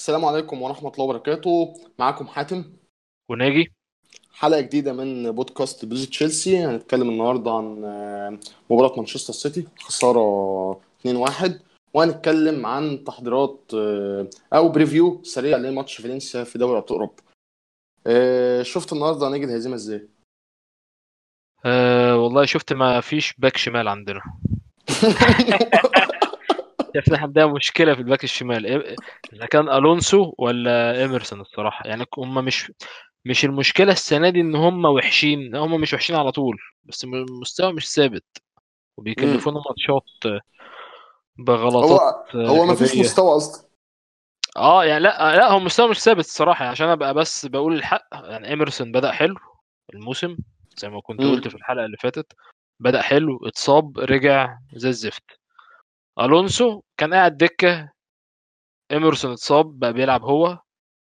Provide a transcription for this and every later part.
السلام عليكم ورحمة الله وبركاته معاكم حاتم وناجي حلقة جديدة من بودكاست بلوز تشيلسي هنتكلم النهاردة عن آه، مباراة مانشستر سيتي خسارة 2-1 وهنتكلم عن تحضيرات آه، أو بريفيو سريع لماتش فالنسيا في دوري أبطال أوروبا آه، شفت النهاردة نجد الهزيمة إزاي؟ أه والله شفت ما فيش باك شمال عندنا شايف ان احنا عندنا مشكله في الباك الشمال إيه- اذا كان الونسو ولا ايمرسون الصراحه يعني هم مش مش المشكله السنه دي ان هم وحشين لا، هم مش وحشين على طول بس م- المستوى مش ثابت وبيكلفونا ماتشات هو بغلطات هو مفيش غبيه مستوى أصلا اه يعني لا لا هو مستوى مش ثابت الصراحه يعني عشان ابقى بس بقول الحق يعني ايمرسون بدأ حلو الموسم زي ما كنت قلت مم. في الحلقه اللي فاتت بدأ حلو اتصاب رجع زي الزفت الونسو كان قاعد دكه ايمرسون اتصاب بقى بيلعب هو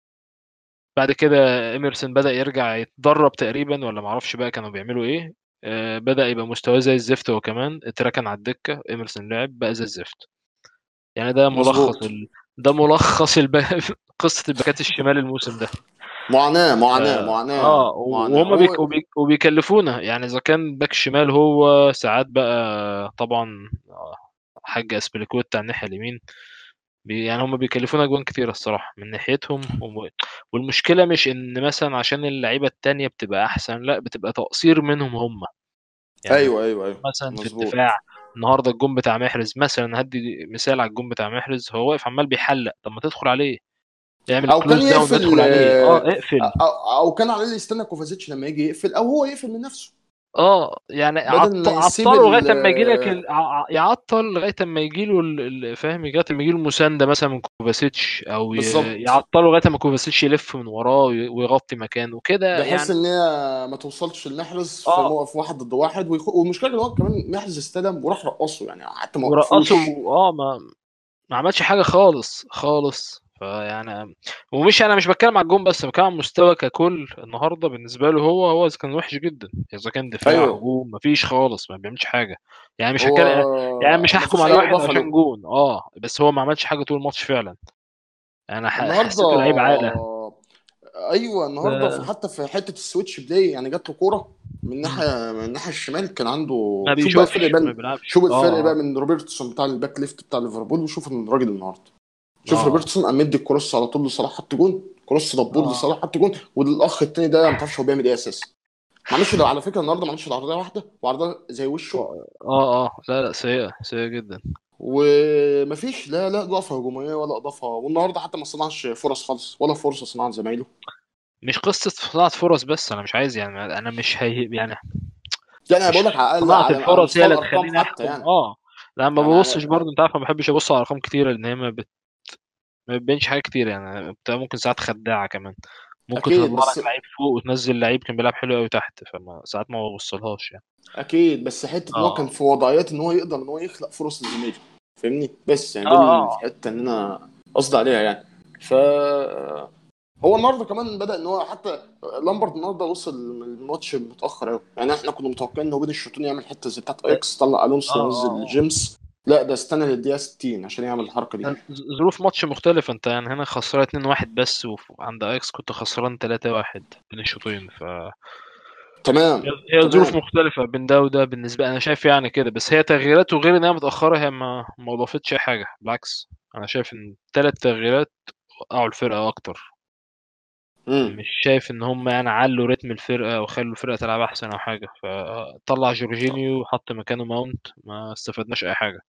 بعد كده ايمرسون بدأ يرجع يتدرب تقريبا ولا معرفش بقى كانوا بيعملوا ايه آه، بدأ يبقى مستواه زي الزفت هو كمان اتركن على الدكه ايمرسون لعب بقى زي الزفت يعني ده ملخص مظبوط ال... ده ملخص الب... قصه الباكات الشمال الموسم ده معاناة معاناة اه معاناة آه، معاناة وهم بيك هو وبيك وبيكلفونا يعني اذا كان باك شمال هو ساعات بقى طبعا آه، حاج اسبليكويتا على الناحيه اليمين بي يعني هم بيكلفونا اجوان كتير الصراحه من ناحيتهم وم- والمشكله مش ان مثلا عشان اللعيبه التانية بتبقى احسن لا بتبقى تقصير منهم هم يعني أيوه أيوه أيوه مثلا في مظبوط الدفاع النهارده الجون بتاع محرز مثلا هدي مثال على الجون بتاع محرز هو واقف عمال بيحلق طب ما تدخل عليه اعمل او كان كلوز داون يقفل وادخل عليه اه آه، اقفل او, أو كان عليه يستنى كوفازيتش لما يجي يقفل او هو يقفل من نفسه اه يعني بدل عط... ما يسيب عطله ال لغايه اما يجي لك ال... ع- يعطل لغايه اما يجي له ال... ال- فاهم لغايه اما يجي له مسانده مثلا من كوفاسيتش او ي... بالظبط يعطله لغايه اما كوفاسيتش يلف من وراه وي- ويغطي مكانه كده بحيث يعني ان هي ما توصلش لمحرز في اه موقف واحد ضد واحد ويخ... والمشكله ان هو كمان محرز استلم وراح رقصه يعني حتى ما ورقصه وقفوش اه ما ما عملش حاجه خالص خالص فيعني ومش انا مش بتكلم على الجون بس بتكلم على المستوى ككل النهارده بالنسبه له هو هو كان وحش جدا اذا كان دفاع ايوه هجوم مفيش خالص ما بيعملش حاجه يعني مش هو هتكلم يعني مش ما هحكم فيش على اي واحد اضافه عشان له جون اه بس هو ما عملش حاجه طول الماتش فعلا انا ح- النهارده حسيته لعيب عاقله ايوه النهارده في ف- حتى في حته السويتش بلاي يعني جات له كوره من ناحيه من الناحيه الشمال كان عنده ما شوف بقى الفرق بيشوفش ما بين بيلعبش شوف اه الفرق بقى اه من روبرتسون بتاع الباك ليفت بتاع ليفربول وشوف الراجل النهارده شوف اه روبرتسون قام مدي الكروس على طول لصلاح حط جون كروس دبور اه لصلاح حط جون والاخ التاني ده ما تعرفش هو بيعمل ايه اساسا ما عملش ده على فكره النهارده ما عملش إلا عرضيه واحده وعرضيه زي وشه اه اه لا لا سيئه سيئه جدا ومفيش لا لا اضافه هجوميه ولا اضافه والنهارده حتى ما صنعش فرص خالص ولا فرصه صنعها زمايله مش قصه صناعه فرص بس انا مش عايز يعني انا مش هي يعني يعني انا بقول لك مش على الاقل صناعة على على الفرص هي مستوى اللي الارقام تخليني حتى احكم يعني اه لا ما يعني ببصش على برضه انت عارف ما بحبش ابص على ارقام كتيره لان هي ما, بت... ما بتبينش حاجه كتير يعني بتبقى ممكن ساعات خداعه كمان ممكن اكيد تطلع بس لك لعيب فوق وتنزل لعيب كان بيلعب حلو قوي تحت فما ساعات ما ببصلهاش يعني اكيد بس حته ان هو كان اه في وضعيات ان هو يقدر ان هو يخلق فرص لزميله فاهمني بس يعني اه دي اه الحته ان انا قصدي عليها يعني ف هو النهارده كمان بدا ان هو حتى لامبرد النهارده وصل الماتش متاخر قوي يعني احنا كنا متوقعين ان هو بين الشوطين يعمل حته زي بتاعت اه اياكس طلع الونسو اه ونزل اه جيمس لا ده استنى للدقيقه 60 عشان يعمل الحركه دي كان ظ- ظروف ماتش مختلفة انت يعني هنا خسران 2-1 بس وعند اياكس كنت خسران 3-1 بين الشوطين ف تمام هي هي ظروف تمام مختلفة بين ده وده بالنسبة أنا شايف يعني كده بس هي تغييراته غير إنها متأخرة هي ما ما أضافتش أي حاجة بالعكس أنا شايف إن تلات تغييرات وقعوا الفرقة أكتر امم مش شايف إن هم يعني علوا رتم الفرقة أو خلوا الفرقة تلعب أحسن أو حاجة فطلع جورجينيو وحط مكانه ماونت ما استفدناش أي حاجة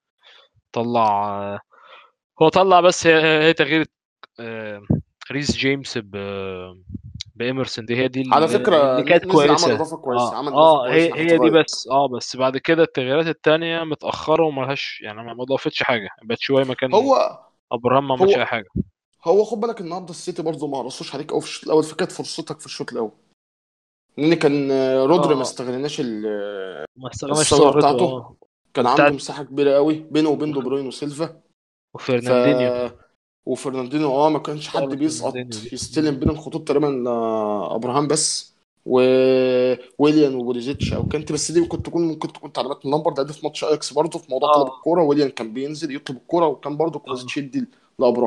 طلع هو طلع بس هي, هي تغيير آه، ريس جيمس ب بإيمرسون دي هي دي على اللي فكره اللي كانت ن- نزل عمل كويسة اضافه كويسه اه عمل اضافه اه كويسه هي ناحيه هي دي الرايت بس اه بس بعد كده التغييرات التانية متأخرة وملهاش يعني ما ما ضافتش حاجة باتشواي مكان هو ابراهام ما عملش اي هو حاجة هو خد بالك النهارده السيتي برضه ما رصوش عليك قوي في الشوط الاول فكانت فرصتك في الشوط الاول لان كان آه، اه رودري ما اه استغلناش ال- آه، ما استغناش الثغره ثغرته بتاعته اه كان عنده وبتاعت مساحه كبيره قوي بينه وبين دي وف- بروين وسيلفا ف وفرناندينيو وفرناندينو اه ما كانش حد ثغرة بيسقط فرناندينيو دي يستلم بين الخطوط تقريبا آه، ابراهام بس وويليان وبوليزيتش او كانت بس دي ممكن تكون ممكن تكون تعليمات من لامبرد ده في ماتش اياكس برضه في موضوع طلب اه الكوره ويليان كان بينزل يطلب الكوره وكان برضه اه كوفازيتش يدي لابراهام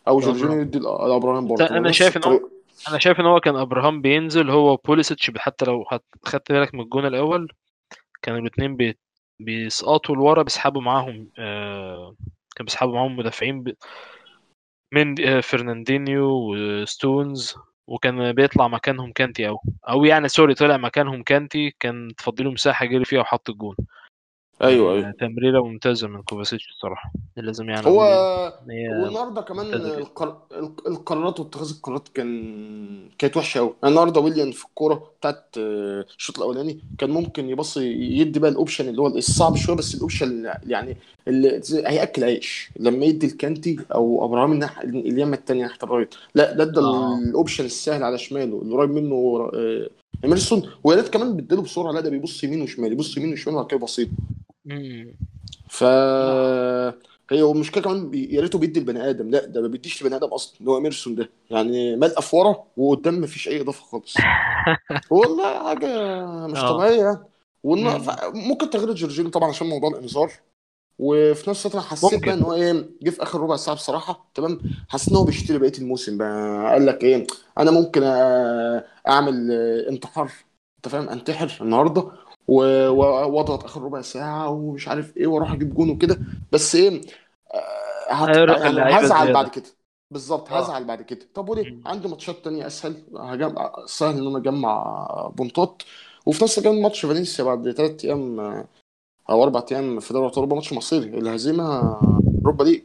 او لأبراهام. جورجينيو يدي لابراهام برضه انا نفس شايف ان هو الطريقه انا شايف ان هو كان ابراهام بينزل هو وبوليسيتش حتى لو هت- خدت بالك من الجون الاول كانوا الاثنين بي... بيسقطوا لورا بيسحبوا معاهم آه... كان بيسحبوا معاهم مدافعين ب... من آه فرناندينيو وستونز وكان بيطلع مكانهم كانتي او او يعني سوري طلع مكانهم كانتي كان تفضله مساحه جري فيها وحط الجون ايوه كان ايوه تمريره ممتازه من كوفاسيتش الصراحه لازم يعني هو اقول ان هي والنهارده كمان ممتازه جدا القر... الق- القرارات واتخاذ القرارات كان كانت وحشه قوي النهارده ويليام في الكوره بتاعت آه، الشوط الاولاني كان ممكن يبص يدي بقى الاوبشن اللي هو الصعب شويه بس الاوبشن اللي- يعني اللي زي- هياكل عيش لما يدي الكانتي او ابراهيم الناحيه اليمه الثانيه ناحيه الرايت لا ده ادى اه الاوبشن السهل على شماله اللي قريب منه آه، ايمرسون ويا ريت كمان بيديله بسرعه لا ده بيبص يمين وشمال يبص يمين وشمال وبعد كده بسيط مم. ف لا هي المشكله كمان بي... يا ريته بيدي البني ادم لا ده ما بيديش لبني ادم اصلا اللي هو ايمرسون ده يعني ملقف ورا وقدام ما فيش اي اضافه خالص والله حاجه مش اه طبيعيه يعني والن... مم. ف... ممكن تغيير جورجينيو طبعا عشان موضوع الانذار وفي نفس الوقت انا حسيت بقى ممكن ان هو ايه جه في اخر ربع ساعه بصراحه تمام حسيت ان هو بيشتري بقيه الموسم بقى قال لك ايه انا ممكن أ- اعمل آه، انتحار انت فاهم انتحر النهارده و- و- واضغط اخر ربع ساعه ومش عارف ايه واروح اجيب جون وكده بس ايه آه، هت... هيرهق يعني اللعيبه هزعل بعد زياده كده بالظبط اه هزعل بعد كده طب وليه مم. عندي ماتشات تانية اسهل هجمع سهل ان انا اجمع بونتات وفي نفس الوقت ماتش فالنسيا بعد ثلاث ايام آه، او اربع ايام في دوري ابطال اوروبا ماتش مصيري الهزيمه اوروبا ليج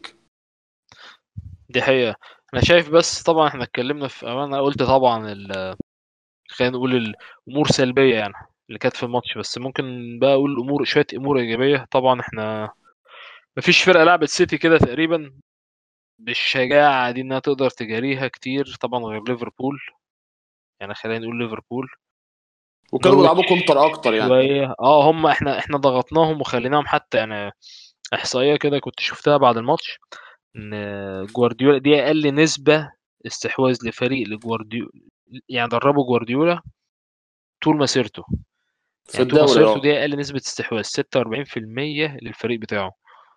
دي حقيقة أنا شايف بس طبعا احنا اتكلمنا في أو أنا قلت طبعا ال... خلينا نقول الأمور سلبية يعني اللي كانت في الماتش بس ممكن بقى أقول أمور شوية أمور إيجابية طبعا احنا مفيش فرقة لعبت سيتي كده تقريبا بالشجاعة دي إنها تقدر تجاريها كتير طبعا غير ليفربول يعني خلينا نقول ليفربول وكانوا بيلعبوا نورويتش كونتر اكتر يعني شوية اه هم احنا احنا ضغطناهم وخليناهم حتى يعني إحصائية كده كنت شفتها بعد الماتش ان جوارديولا دي اقل نسبه استحواذ لفريق لجوارديولا يعني دربه جوارديولا طول مسيرته في يعني طول الدوري مسيرته اه دي اقل نسبه استحواذ 46% للفريق بتاعه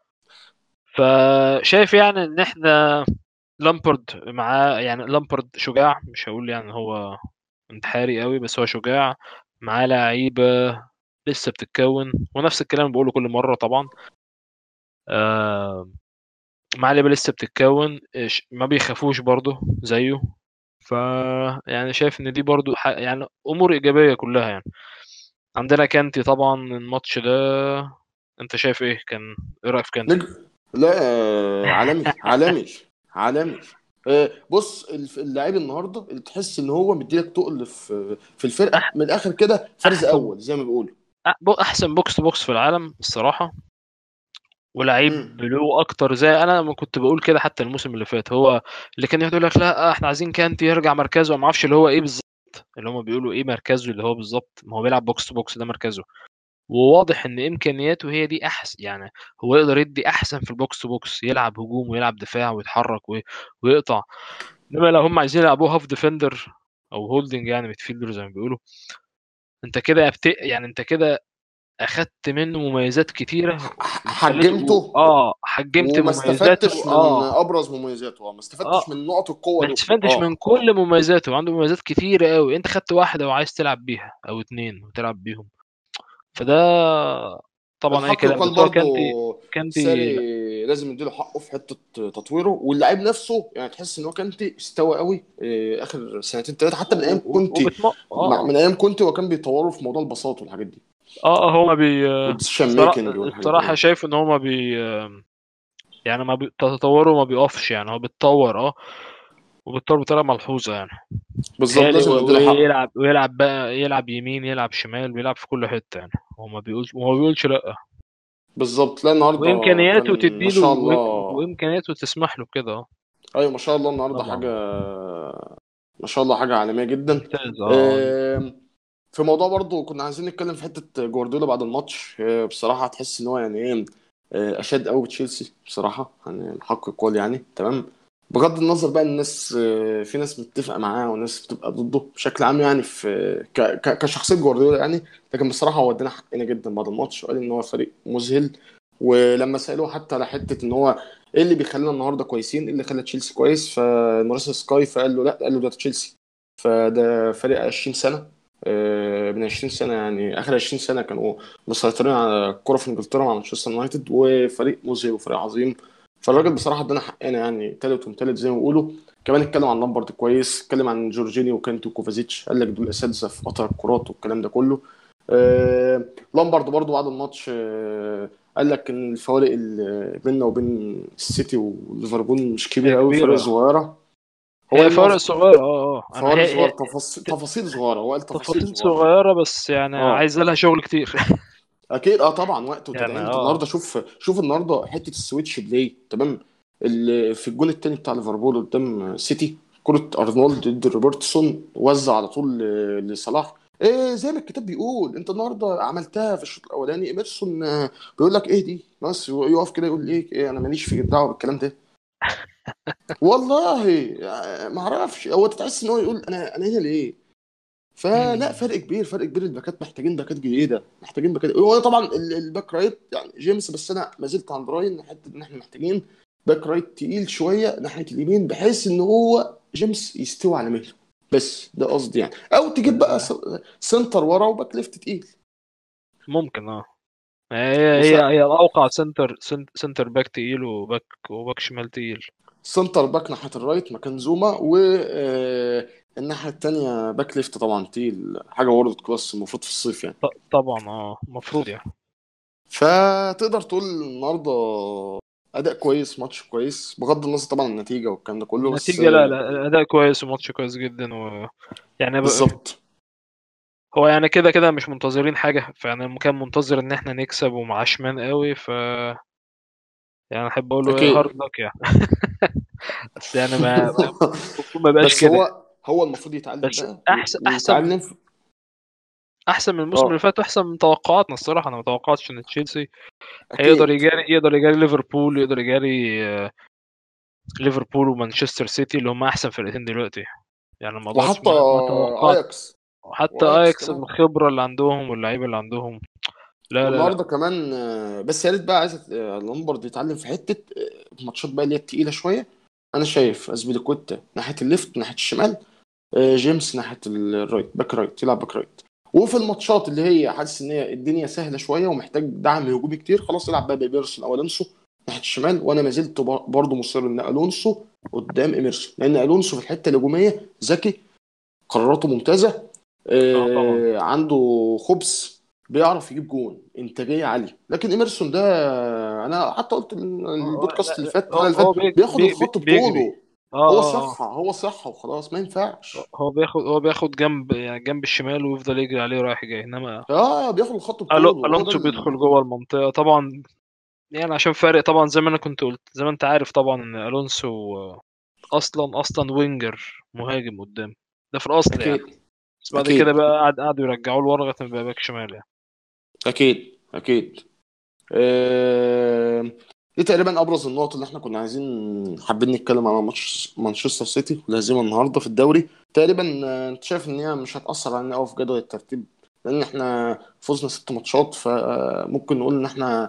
فشايف يعني ان احنا لامبرد معاه يعني لامبرد شجاع مش هقول يعني هو انتحاري قوي بس هو شجاع معاه لعيبه لسه بتتكون ونفس الكلام اللي بقوله كل مره طبعا آه معاه لعيبه لسه بتتكون إيش- ما بيخافوش برضه زيه ف يعني شايف ان دي برضو ح... يعني امور ايجابيه كلها يعني عندنا كانتي طبعا الماتش ده انت شايف ايه كان ايه رايك في كانتي نج... لا آه، عالمي عالمي عالمي آه، بص الف- اللعيب النهارده اللي تحس ان هو مديلك تقل في في الفرقه أح... من الاخر كده فرز احسن اول زي ما بيقولوا أح... بو- احسن بوكس تو بوكس في العالم الصراحه ولعيب امم بلو اكتر زي انا ما كنت بقول كده حتى الموسم اللي فات هو اللي كان يقعد يقول لك لا احنا عايزين كانتي يرجع مركزه ما اعرفش اللي هو ايه بالظبط اللي هم بيقولوا ايه مركزه اللي هو بالظبط ما هو بيلعب بوكس تو بوكس ده مركزه وواضح ان امكانياته هي دي احسن يعني هو يقدر يدي احسن في البوكس تو بوكس يلعب هجوم ويلعب دفاع ويتحرك وي- ويقطع انما لو هم عايزين يلعبوه هاف ديفندر او هولدنج يعني ميدفيلدر زي ما بيقولوا انت كده بت... يعني انت كده اخدت منه مميزات كتيره ح- وخليته حجمته اه حجمت وما مميزاته استفدتش من اه ابرز مميزاته اه ما استفدتش اه من نقط القوه ما له تستفادش من اه كل مميزاته عنده مميزات كتيره قوي انت خدت واحده وعايز تلعب بيها او اتنين وتلعب بيهم فده طبعا اي الحق كلام يقال بس هو برضه كانتي كانتي لا ساري لازم نديله حقه في حته تطويره واللعيب نفسه يعني تحس ان هو كانتي استوى قوي آه، اخر سنتين ثلاثه حتى من ايام كونتي وبتم مع- اه من ايام كونتي وكان بيطوروا في موضوع البساط والحاجات دي اه هو ما بي والديسيشن الصراحه ميكنج والحاجات الصراحه دي شايف ان هو ما بي يعني ما بي... تطوره ما بيقفش يعني هو بيتطور اه وبيتطور بطريقه ملحوظه يعني بالظبط تهيألي لازم و- نديله حقه ويلعب ويلعب بقى يلعب يمين يلعب شمال بيلعب في كل حته يعني هو ما بيقولش وما بيقولش لا بالظبط لا النهارده وامكانياته كان ما تديله شاء و... الله وامكانياته تسمح له بكده اه ايوه ما شاء الله النهارده حاجه طبعا ما شاء الله حاجه عالميه جدا ممتاز اه آم، في موضوع برضو كنا عايزين نتكلم في حته جوارديولا بعد الماتش آه، بصراحه هتحس ان هو يعني ايه آه، اشاد قوي بتشيلسي بصراحه يعني الحق يقال يعني تمام بغض النظر بقى الناس آه، في ناس بتتفق معاه وناس بتبقى ضده بشكل عام يعني في ك- ك- كشخصيه جوارديولا يعني لكن بصراحه هو ادانا حقنا جدا بعد الماتش وقال ان هو فريق مذهل ولما سالوه حتى على حته ان هو ايه اللي بيخلينا النهارده كويسين ايه اللي خلى تشيلسي كويس فمارسيل سكاي فقال له لا قال له ده تشيلسي فده فريق 20 سنه آه، من 20 سنه يعني اخر 20 سنه كانوا مسيطرين على الكره في انجلترا مع مانشستر يونايتد وفريق مذهل وفريق عظيم فالراجل بصراحه ادانا حقنا يعني تالت ومتالت زي ما بيقولوا كمان اتكلم عن لامبرد كويس اتكلم عن جورجينيو وكانتي وكوفازيتش قال لك دول اساتذه في قطع الكرات والكلام ده كله آه لامبرد برضو بعد الماتش آه قال لك ان الفوارق اللي بيننا وبين السيتي وليفربول مش كبيره قوي كبيرة. فرق صغيره هي قال فرق إنه صغير اه اه أنا فوارق هي- صغيره هي تفاصيل تفاصيل صغيره هو قال تفاصيل تفاصيل صغيره صغيرة بس يعني اه عايزة لها شغل كتير اكيد اه طبعا وقت يعني وتدعيم انت اه النهارده شوف شوف النهارده حته السويتش بلاي تمام اللي في الجون التاني بتاع ليفربول قدام سيتي كرة ارنولد ضد روبرتسون وزع على طول ل- لصلاح ايه زي ما الكتاب بيقول انت النهارده عملتها في الشوط الاولاني ايمرسون آه، بيقول لك ايه دي بس يقف كده يقول ايه ايه انا ماليش في دعوه بالكلام ده والله آه، ما اعرفش هو تحس ان هو يقول انا انا هنا ليه فلا مم. فرق كبير فرق كبير الباكات محتاجين باكات جديده محتاجين باكات هو طبعا ال- الباك رايت يعني جيمس بس انا ما زلت عند رايي ان حته ان احنا محتاجين باك رايت تقيل شويه ناحيه اليمين بحيث ان هو جيمس يستوي على مهله بس ده قصدي يعني او تجيب بقى س- سنتر ورا وباك ليفت تقيل ممكن اه هي وس... هي هي الأوقع سنتر سن- سنتر باك تقيل وباك وباك شمال تقيل سنتر باك ناحيه الرايت مكان زوما والناحيه التانيه باك ليفت طبعا تقيل حاجه وورد كلاس المفروض في الصيف يعني ط- طبعا اه المفروض يعني فتقدر تقول النهارده اداء كويس ماتش كويس بغض النظر طبعا عن النتيجه والكلام ده كله بس النتيجة لا لا الأداء كويس وماتش كويس جدا و يعني ب... بالظبط هو يعني كده كده مش منتظرين حاجة فيعني كان منتظر إن احنا نكسب ومعشمان قوي ف يعني أحب أقول له إيه اكيد هارد لك يعني بس يعني ما ما المفروض ما بقاش بس كده هو هو المفروض يتعلم بس بقى أحسن أحسن ويتعلم في... أحسن من الموسم اللي اه فات أحسن من توقعاتنا الصراحة أنا ما توقعتش إن تشيلسي هيقدر اكيد يجاري يقدر يجاري ليفربول يقدر يجاري آه، ليفربول ومانشستر سيتي اللي هم احسن فرقتين دلوقتي يعني الموضوع وحتى ما ما توقعت اياكس حتى واياكس اياكس كمان الخبره اللي عندهم واللعيبه اللي عندهم لا لا لا والنهارده كمان آه، بس يا ريت بقى عايز آه، لامبرد يتعلم في حته آه، ماتشات بقى اللي هي التقيله شويه انا شايف اسبيليكويتا ناحيه الليفت ناحيه الشمال آه، جيمس ناحيه الرايت باك رايت يلعب باك رايت وفي الماتشات اللي هي حاسس ان هي الدنيا سهله شويه ومحتاج دعم هجومي كتير خلاص يلعب بقى بيرسون او الونسو ناحيه الشمال وانا ما زلت بر- برضه مصر ان الونسو قدام ايميرسون لان الونسو في الحته الهجوميه ذكي قراراته ممتازه اه طبعا آه، عنده خبث بيعرف يجيب جون انتاجيه عاليه لكن ايميرسون ده انا حتى قلت ال- آه، البودكاست لا اللي لا فات هو الحلقه اللي هو فاتت بي- بياخد بي- الخط بي- بيجري بطوله اه هو اه اه صحة هو صحة وخلاص ما ينفعش هو بياخد هو بياخد جنب يعني جنب الشمال ويفضل يجري عليه رايح جاي انما اه بياخد الخط ألو- بطوله هو ده الونسو بيدخل ال... جوه المنطقه طبعا يعني عشان فارق طبعا زي ما انا كنت قلت زي ما انت عارف طبعا ان الونسو آه، اصلا اصلا وينجر مهاجم قدام ده في الاصل يعني اكيد بس بعد كده اكيد بقى قعد قعدوا يرجعوه لورا لغايه ما بقى باك شمال يعني اكيد اكيد آه... دي تقريبا ابرز النقط اللي احنا كنا عايزين حابين نتكلم على ماتش مانشستر سيتي والهزيمه النهارده في الدوري تقريبا آه، انت شايف ان هي مش هتاثر علينا قوي في جدول الترتيب لان احنا فزنا ست ماتشات فممكن نقول ان احنا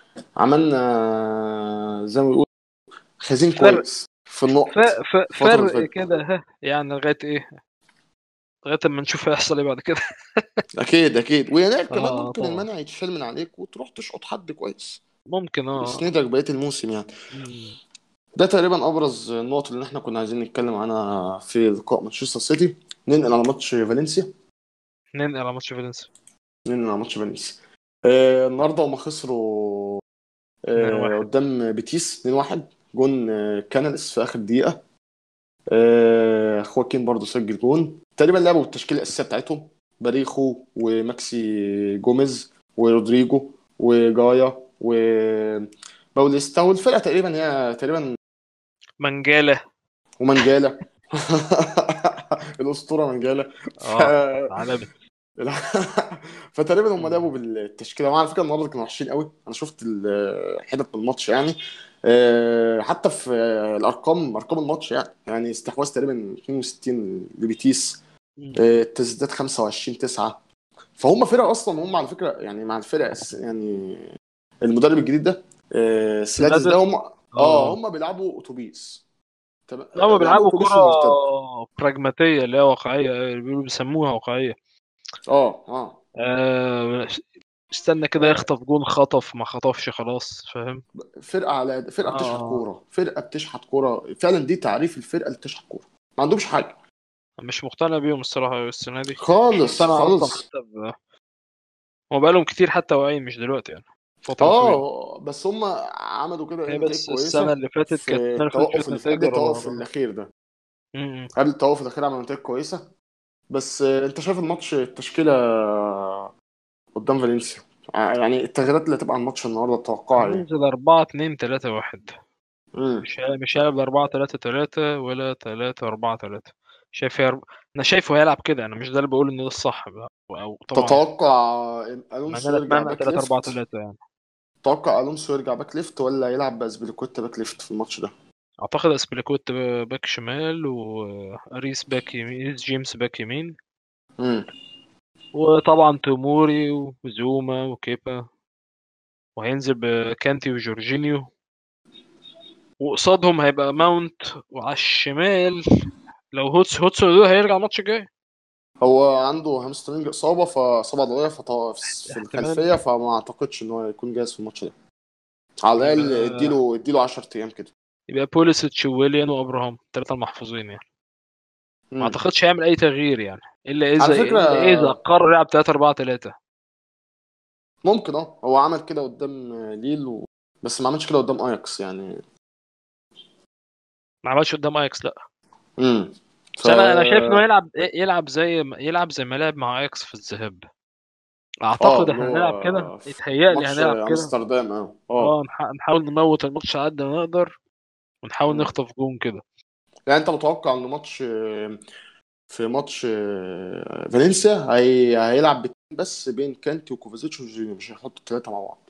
عملنا زي ما بيقول خزين فرق كويس في النقط ف- ف- الفتره اللي فرق فاتت كده ها يعني لغايه ايه لغايه اما نشوف هيحصل ايه بعد كده اكيد اكيد ويناير كمان اه ممكن طبعا المنع يتشال من عليك وتروح تشقط حد كويس ممكن اه يسندك بقيه الموسم يعني مم. ده تقريبا ابرز النقط اللي احنا كنا عايزين نتكلم عنها في لقاء مانشستر سيتي ننقل على ماتش فالنسيا ننقل على ماتش فالنسيا ننقل على ماتش فالنسيا آه النهارده هما خسروا 2 آه 1 قدام بيتيس 2-1 جون آه كاناليس في اخر دقيقه آه خواكين برضو سجل جون تقريبا لعبوا بالتشكيله الاساسيه بتاعتهم باريخو وماكسي جوميز ورودريجو وجايا وباوليستا والفرقه تقريبا هي تقريبا منجاله ومنجالا الاسطوره منجالا ف... اه عالمي فتقريبا هم لعبوا بالتشكيله وعلى فكره النهارده كانوا وحشين قوي انا شفت ال- حتت من الماتش يعني آه، حتى في الارقام ارقام الماتش يعني يعني استحواذ تقريبا 62 لبيتيس مم. آه، تسديدات 25 9 فهم فرقه اصلا هم على فكره يعني مع الفرق الس- يعني المدرب الجديد ده آه، سلادس ده هم اه آه. هم بيلعبوا اتوبيس تمام لا هم بيلعبوا أتوبيس كرة مرتد. براجماتية اللي هي واقعية بيقولوا بيسموها واقعية اه اه آه، استنى كده آه. يخطف جون خطف ما خطفش خلاص فاهم فرقه على فرقه آه. بتشحت كوره فرقه بتشحت كوره فعلا دي تعريف الفرقه اللي بتشحت كوره ما عندهمش حاجه مش مقتنع بيهم الصراحة السنة دي خالص مقتنع أصلا خالص حتى ب... هو بقالهم كتير حتى واعيين مش دلوقتي يعني فترة طويلة اه بس هم عملوا كده هي نتائج بس كويسه السنة اللي فاتت في كانت السنة اللي فاتت التوقف فيها اللي في نتائج قبل التوقف رهيبة. الاخير ده م- م. قبل التوقف الاخير عملوا نتائج كويسه بس آه، انت شايف الماتش التشكيله قدام فالنسيا آه، يعني التغييرات اللي هتبقى على الماتش النهارده تتوقعها ايه؟ هننزل 4 2 3 1 مم. مش هي- مش هيلعب 4 3 3 ولا 3 4 3 شايف هي... انا شايفه هيلعب كده انا مش ده اللي بقول ان ده الصح بقى. او طبعا تتوقع مع الونسو ان انا يرجع اتمنى باك 3 4 ليفت 3 يعني تتوقع الونسو يرجع باك ليفت ولا يلعب باسبليكويتا باك ليفت في الماتش ده؟ اعتقد اسبليكوت باك شمال واريس باك يمين ريس جيمس باك يمين مم. وطبعا توموري وزوما وكيبا وهينزل بكانتي وجورجينيو وقصادهم هيبقى ماونت وعلى الشمال لو هوتس هوتس ده هيرجع الماتش الجاي هو عنده هامسترنج اصابه فاصابه عضليه فط- في احتمال. الخلفيه فما اعتقدش ان هو يكون جاهز في الماتش ده على الاقل يبقى- اديله اديله 10 ايام كده يبقى بوليسيتش وويليان وابراهام الثلاثه المحفوظين يعني مم. ما اعتقدش هيعمل اي تغيير يعني الا اذا على فكرة- الا اذا قرر يلعب 3 4 3 ممكن اه هو عمل كده قدام ليل و... بس ما عملش كده قدام اياكس يعني ما عملش قدام اياكس لا امم بس انا انا شايف انه يلعب يلعب زي يلعب زي ما لعب مع اياكس في الذهاب اعتقد آه، احنا اللي هو هنلعب كده في يتهيألي ماتش هنلعب كده امستردام اه اه اه نح- نحاول نموت الماتش على قد ما نقدر ونحاول مم. نخطف جون كده يعني انت متوقع ان ماتش في ماتش فالنسيا هي... هيلعب باتنين بس بين كانتي وكوفازيتش وجيرينيو مش هيحطوا الثلاثه مع بعض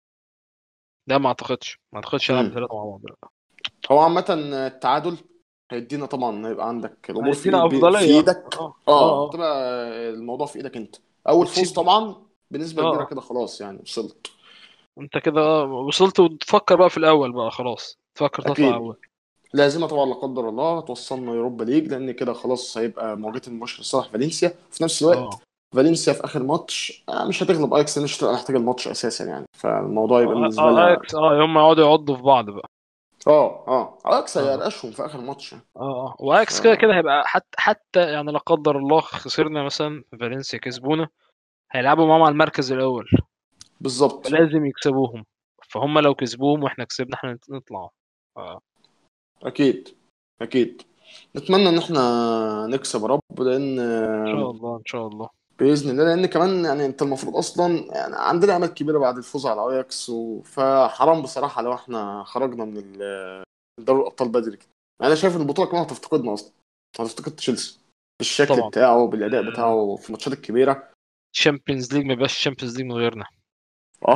ده ما اعتقدش ما اعتقدش يلعب مم. ثلاثة مع بعض لا. هو عامة التعادل هيدينا طبعا هيبقى عندك الامور في, هيدينا في افضلية ايدك اه اه اه تبقى الموضوع في ايدك انت اول فوز وتسيب- طبعا بنسبة آه. كبيرة كده خلاص يعني وصلت انت كده آه، وصلت وتفكر بقى في الاول بقى خلاص تفكر تطلع أكيد. اول لازمة طبعا لا قدر الله توصلنا يوروبا ليج لان كده خلاص هيبقى مواجهة المباشرة لصالح فالنسيا في نفس الوقت اه فالنسيا في اخر ماتش آه، مش هتغلب اياكس لان مش هتبقى محتاجة الماتش اساسا يعني فالموضوع يبقى بالنسبة اه لها اياكس اه هم يقعدوا يعضوا في بعض بقى اه اه اياكس آه. هيرقشهم في اخر ماتش اه اه واياكس ف- كده كده هيبقى حتى حتى يعني لا قدر الله خسرنا مثلا فالنسيا كسبونا هيلعبوا معاهم على المركز الاول بالظبط فلازم يكسبوهم فهم لو كسبوهم واحنا كسبنا احنا نطلع آه. اكيد اكيد نتمنى ان احنا نكسب يا رب لان ان شاء الله ان شاء الله باذن الله لان كمان يعني انت المفروض اصلا يعني عندنا امل كبيره بعد الفوز على اياكس و- فحرام بصراحه لو احنا خرجنا من ال- دوري الابطال بدري كده انا شايف ان البطوله كمان هتفتقدنا اصلا هتفتقد تشيلسي بالشكل طبعا. بتاعه بالاداء بتاعه في الماتشات الكبيره تشامبيونز ليج ما يبقاش تشامبيونز ليج من غيرنا اه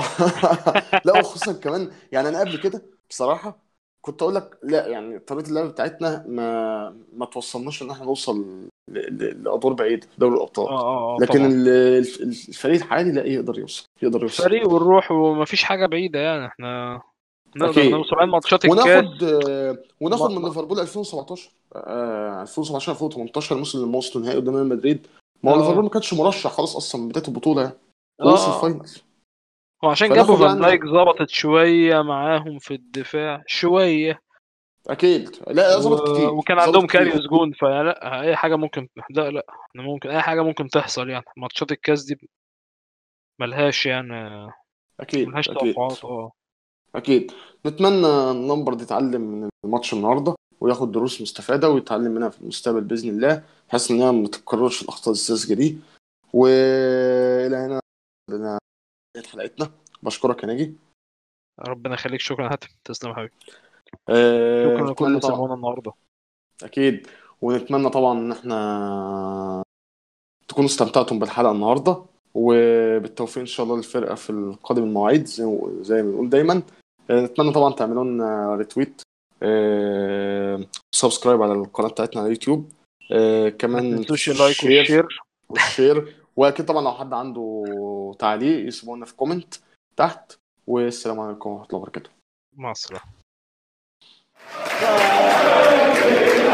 لا وخصوصا كمان يعني انا قبل كده بصراحه كنت اقول لك لا يعني طريقه اللعب بتاعتنا ما ما توصلناش ان احنا نوصل ل- ل- لادوار بعيده في دوري الابطال اه اه اه لكن طبعا ال- ال- الفريق الحالي لا يقدر يوصل يقدر يوصل الفريق والروح ومفيش حاجه بعيده يعني احنا نقدر أكيد. نوصل بعد ماتشات الكاس وناخد آه، وناخد ما- من ليفربول 2017 آه، 2017 2018 الموسم اللي وصلوا نهائي قدام ريال مدريد ما هو آه. ليفربول ما كانش مرشح خلاص اصلا من بدايه البطوله يعني آه. ووصل الفاينل هو عشان فناخد جابوا فان يعني- دايك ظبطت شويه معاهم في الدفاع شويه اكيد لا ظبط كتير وكان ظبط عندهم كتير. كاريوس جون فلا اي حاجه ممكن لا لا احنا ممكن اي حاجه ممكن تحصل يعني ماتشات الكاس دي ملهاش يعني اكيد ملهاش اكيد توقعات اه اكيد نتمنى ان لامبرد يتعلم من الماتش النهارده وياخد دروس مستفاده ويتعلم منها في المستقبل باذن الله بحيث ان هي ما تتكررش الاخطاء الساذجه دي والى هنا بدنا نهاية حلقتنا بشكرك يا ناجي ربنا يخليك شكرا هاتم تسلم يا حبيبي آه، شكرا لكل نتمنى اللي طبعا سمعونا النهارده اكيد ونتمنى طبعا ان احنا تكونوا استمتعتم بالحلقه النهارده وبالتوفيق ان شاء الله للفرقه في القادم المواعيد زي زي ما بنقول دايما آه، نتمنى طبعا تعملوا لنا ريتويت آه، سبسكرايب على القناه بتاعتنا على اليوتيوب آه، ما كمان تنسوش اللايك شير والشير والشير واكيد طبعا لو حد عنده تعليق يسيبوه لنا في كومنت تحت والسلام عليكم ورحمه الله وبركاته مع السلامه